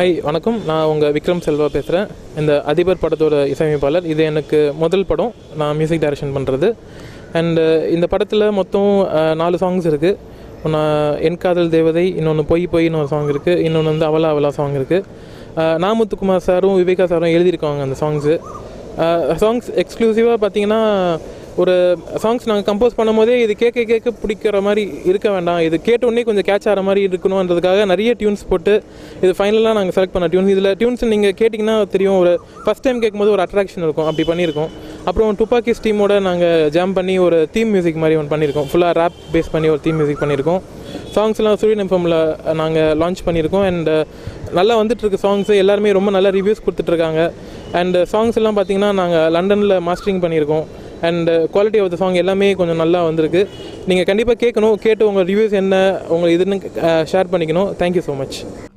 high வணக்கம் நான் உங்கள் விக்ரம் செல்வா பேசுகிறேன் இந்த அதிபர் படத்தோட இசையமைப்பாளர் இது எனக்கு முதல் படம் நான் மியூசிக் டைரக்ஷன் பண்ணுறது அண்டு இந்த படத்தில் மொத்தம் அஹ், நாலு சாங்ஸ் இருக்குது ஒன்று என் காதல் தேவதை இன்னொன்று பொய் பொய்னு ஒரு சாங் இருக்குது இன்னொன்று வந்து அவலா அவலா சாங் இருக்குது நாமுத்துக்குமார் சாரும் விவேகா சாரும் எழுதியிருக்காங்க அந்த சாங்ஸு சாங்ஸ் எக்ஸ்க்ளூசிவாக பார்த்தீங்கன்னா ஒரு சாங்ஸ் நாங்கள் கம்போஸ் பண்ணும்போதே இது கேட்க கேட்க பிடிக்கிற மாதிரி இருக்க வேண்டாம் இது கேட்ட உடனே கொஞ்சம் கேட்ச் ஆகிற மாதிரி இருக்கணுன்றதுக்காக நிறைய டியூன்ஸ் போட்டு இது ஃபைனலாக நாங்கள் செலக்ட் பண்ண டியூன்ஸ் இதில் டியூன்ஸ் நீங்கள் கேட்டிங்கன்னா தெரியும் ஒரு ஃபஸ்ட் டைம் கேட்கும்போது ஒரு அட்ராக்ஷன் இருக்கும் அப்படி பண்ணியிருக்கோம் அப்புறம் துப்பாக்கி டீமோட நாங்கள் ஜாம் பண்ணி ஒரு தீம் மியூசிக் மாதிரி ஒன்று பண்ணியிருக்கோம் ஃபுல்லாக ரேப் பேஸ் பண்ணி ஒரு தீம் மியூசிக் பண்ணியிருக்கோம் சாங்ஸ்லாம் சூரியன் எஃப்எம்மில் நாங்கள் லான்ச் பண்ணியிருக்கோம் அண்ட் நல்லா வந்துட்டு இருக்கு சாங்ஸ் எல்லாருமே ரொம்ப நல்ல ரிவ்யூஸ் கொடுத்துட்ருக்காங்க அண்ட் சாங்ஸ் எல்லாம் பார்த்தீங்கன்னா நாங்கள் லண்டனில் மாஸ்டரிங் பண்ணியிருக்கோம் and quality of the song எல்லாமே கொஞ்சம் நல்லா வந்திருக்கு நீங்கள் கண்டிப்பாக கேட்கணும் கேட்டு உங்கள் ரிவ்யூஸ் என்ன உங்கள் இதுன்னு ஷேர் பண்ணிக்கணும் தேங்க்யூ ஸோ மச்